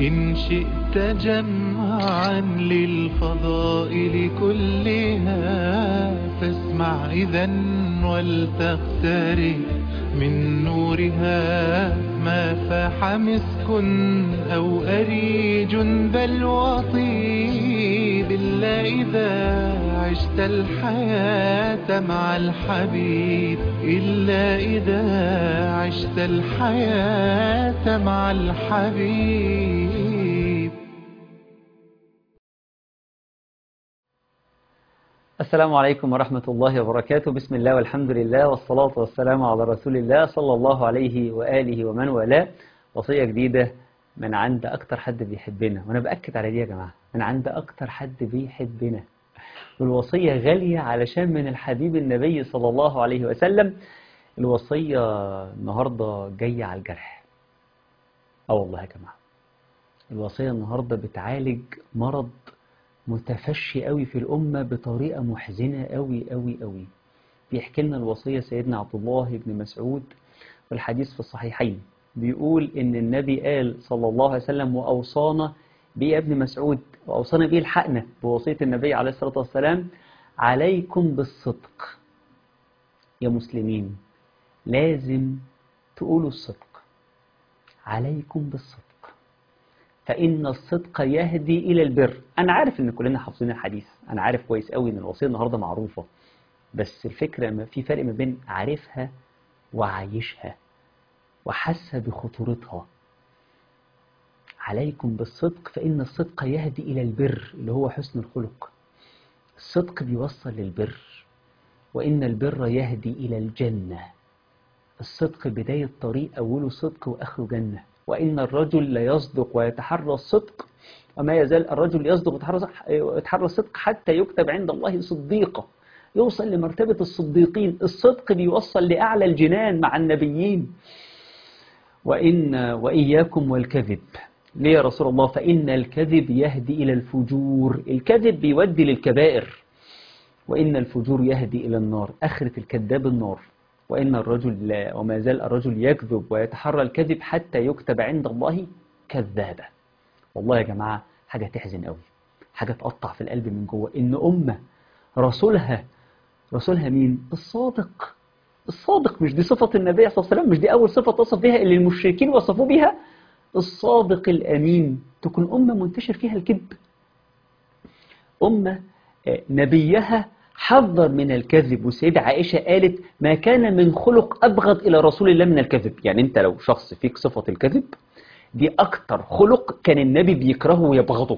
إن شئت جمعا للفضائل كلها فاسمع إذا ولتقترب من نورها ما فاح مسك أو أريج بل وطيب إلا إذا عشت الحياة مع الحبيب إلا إذا عشت الحياة مع الحبيب السلام عليكم ورحمة الله وبركاته بسم الله والحمد لله والصلاة والسلام على رسول الله صلى الله عليه وآله ومن والاه وصية جديدة من عند أكتر حد بيحبنا وأنا بأكد على دي يا جماعة من عند أكتر حد بيحبنا والوصية غالية علشان من الحبيب النبي صلى الله عليه وسلم الوصية النهاردة جاية على الجرح اه والله يا جماعة الوصية النهاردة بتعالج مرض متفشي قوي في الأمة بطريقة محزنة قوي قوي قوي بيحكي لنا الوصية سيدنا عبد الله بن مسعود والحديث في الصحيحين بيقول إن النبي قال صلى الله عليه وسلم وأوصانا بيه يا ابن مسعود وأوصانا بيه الحقنا بوصية النبي عليه الصلاة والسلام عليكم بالصدق يا مسلمين لازم تقولوا الصدق عليكم بالصدق فإن الصدق يهدي إلى البر أنا عارف إن كلنا حافظين الحديث أنا عارف كويس قوي إن الوصية النهاردة معروفة بس الفكرة ما في فرق ما بين عارفها وعايشها وحاسة بخطورتها عليكم بالصدق فإن الصدق يهدي إلى البر اللي هو حسن الخلق الصدق بيوصل للبر وإن البر يهدي إلى الجنة الصدق بداية طريق أوله صدق وآخره جنة وإن الرجل لا يصدق ويتحرى الصدق وما يزال الرجل يصدق ويتحرى الصدق حتى يكتب عند الله صديقا يوصل لمرتبة الصديقين الصدق بيوصل لأعلى الجنان مع النبيين وإن وإياكم والكذب ليه يا رسول الله فإن الكذب يهدي إلى الفجور الكذب بيودي للكبائر وإن الفجور يهدي إلى النار آخرة الكذاب النار وإن الرجل لا وما زال الرجل يكذب ويتحرى الكذب حتى يكتب عند الله كذابا والله يا جماعة حاجة تحزن قوي حاجة تقطع في القلب من جوه إن أمة رسولها رسولها مين الصادق الصادق مش دي صفة النبي صلى الله عليه وسلم مش دي أول صفة تصف بها اللي المشركين وصفوه بها الصادق الأمين تكون أمة منتشر فيها الكذب أمة نبيها حذر من الكذب والسيدة عائشة قالت ما كان من خلق أبغض إلى رسول الله من الكذب يعني أنت لو شخص فيك صفة الكذب دي أكتر خلق كان النبي بيكرهه ويبغضه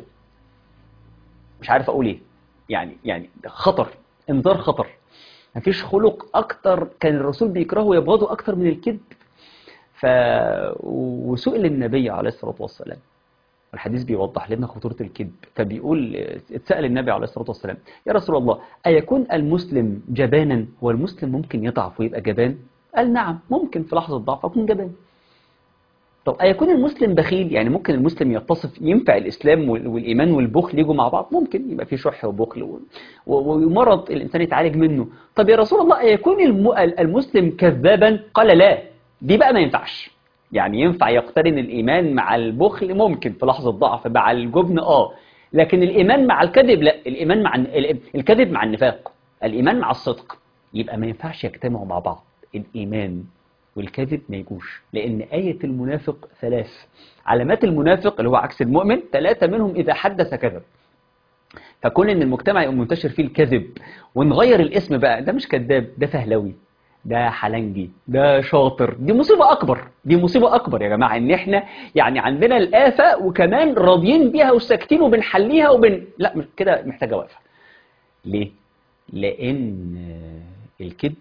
مش عارف أقول إيه يعني يعني خطر انذار خطر مفيش خلق أكتر كان الرسول بيكرهه ويبغضه أكتر من الكذب ف... وسئل النبي عليه الصلاة والسلام الحديث بيوضح لنا خطورة الكذب فبيقول اتسأل النبي عليه الصلاة والسلام يا رسول الله أيكون المسلم جبانا هو المسلم ممكن يضعف ويبقى جبان قال نعم ممكن في لحظة ضعف أكون جبان طب أيكون المسلم بخيل يعني ممكن المسلم يتصف ينفع الإسلام والإيمان والبخل يجوا مع بعض ممكن يبقى في شح وبخل ومرض الإنسان يتعالج منه طب يا رسول الله أيكون المسلم كذابا قال لا دي بقى ما ينفعش يعني ينفع يقترن الإيمان مع البخل ممكن في لحظة ضعف مع الجبن آه لكن الإيمان مع الكذب لا الإيمان مع الكذب مع النفاق الإيمان مع الصدق يبقى ما ينفعش يجتمعوا مع بعض الإيمان والكذب ما يجوش لأن آية المنافق ثلاث علامات المنافق اللي هو عكس المؤمن ثلاثة منهم إذا حدث كذب فكون إن المجتمع يبقى منتشر فيه الكذب ونغير الاسم بقى ده مش كذاب ده فهلوي ده حلنجي ده شاطر دي مصيبة أكبر دي مصيبة أكبر يا جماعة إن إحنا يعني عندنا الآفة وكمان راضيين بيها وساكتين وبنحليها وبن لا كده محتاجة وقفة ليه؟ لأن الكذب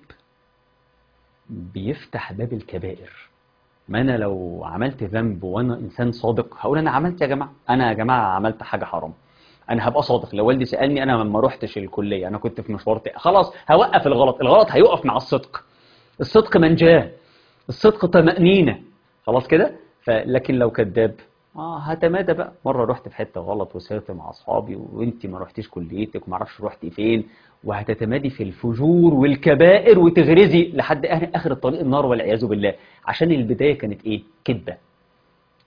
بيفتح باب الكبائر ما أنا لو عملت ذنب وأنا إنسان صادق هقول أنا عملت يا جماعة أنا يا جماعة عملت حاجة حرام انا هبقى صادق لو والدي سالني انا لما روحتش الكليه انا كنت في مشوار خلاص هوقف الغلط الغلط هيقف مع الصدق الصدق منجاه الصدق طمأنينة خلاص كده لكن لو كذاب اه هتمادى بقى مره رحت في حته غلط وسافرت مع اصحابي وانت ما رحتيش كليتك وما اعرفش رحتي فين وهتتمادي في الفجور والكبائر وتغرزي لحد اخر الطريق النار والعياذ بالله عشان البدايه كانت ايه كذبه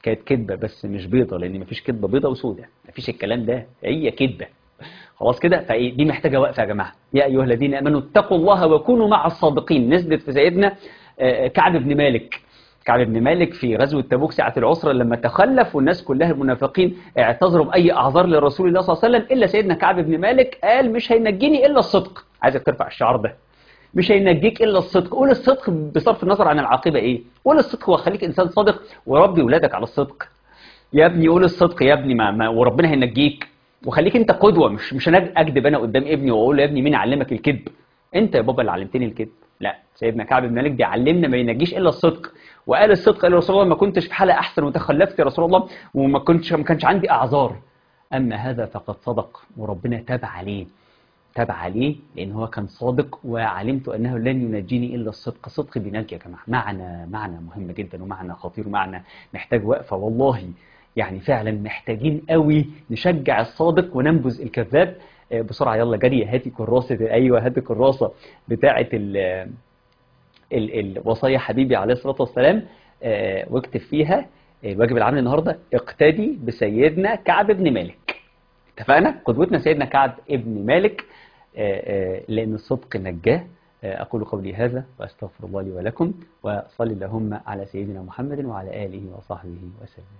كانت كذبة بس مش بيضة لأن مفيش كذبة بيضة وسودة مفيش الكلام ده هي كذبة خلاص كده فايه دي محتاجة وقفة يا جماعة يا أيها الذين آمنوا اتقوا الله وكونوا مع الصادقين نزلت في سيدنا آه، كعب بن مالك كعب بن مالك في غزوة تبوك ساعة العسرة لما تخلف والناس كلها المنافقين اعتذروا بأي أعذار لرسول الله صلى الله عليه وسلم إلا سيدنا كعب بن مالك قال مش هينجيني إلا الصدق عايزك ترفع الشعار ده مش هينجيك الا الصدق قول الصدق بصرف النظر عن العاقبه ايه قول الصدق وخليك انسان صادق وربي ولادك على الصدق يا ابني قول الصدق يا ابني ما, ما وربنا هينجيك وخليك انت قدوه مش مش انا اكذب انا قدام ابني واقول له يا ابني مين علمك الكذب انت يا بابا اللي علمتني الكذب لا سيدنا كعب بن مالك بيعلمنا ما ينجيش الا الصدق وقال الصدق قال يا رسول الله ما كنتش في حاله احسن وتخلفت يا رسول الله وما كنتش ما كانش عندي اعذار اما هذا فقد صدق وربنا تاب عليه تاب عليه لان هو كان صادق وعلمت انه لن ينجيني الا الصدق صدق بينجي يا جماعه معنى معنى مهم جدا ومعنى خطير ومعنى محتاج وقفه والله يعني فعلا محتاجين قوي نشجع الصادق وننبذ الكذاب آه، بسرعه يلا جري هاتي كراسه ايوه هاتي كراسه بتاعه ال ال الوصايا حبيبي عليه الصلاه والسلام آه، واكتب فيها الواجب العام النهارده اقتدي بسيدنا كعب بن مالك اتفقنا قدوتنا سيدنا كعب ابن مالك آه، آه، لأن الصدق نجاه آه، أقول قولي هذا وأستغفر الله لي ولكم وصلي اللهم على سيدنا محمد وعلى آله وصحبه وسلم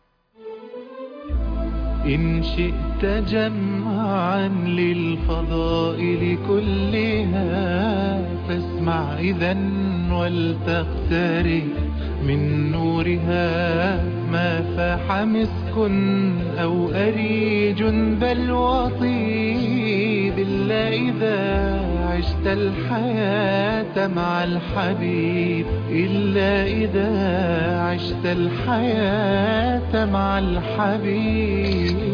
إن شئت جمعا للفضائل كلها فاسمع إذا ولتقترب من نورها ما فاح مسك أو أريج بل وطيب إلا إذا عشت الحياة مع الحبيب إلا إذا عشت الحياة مع الحبيب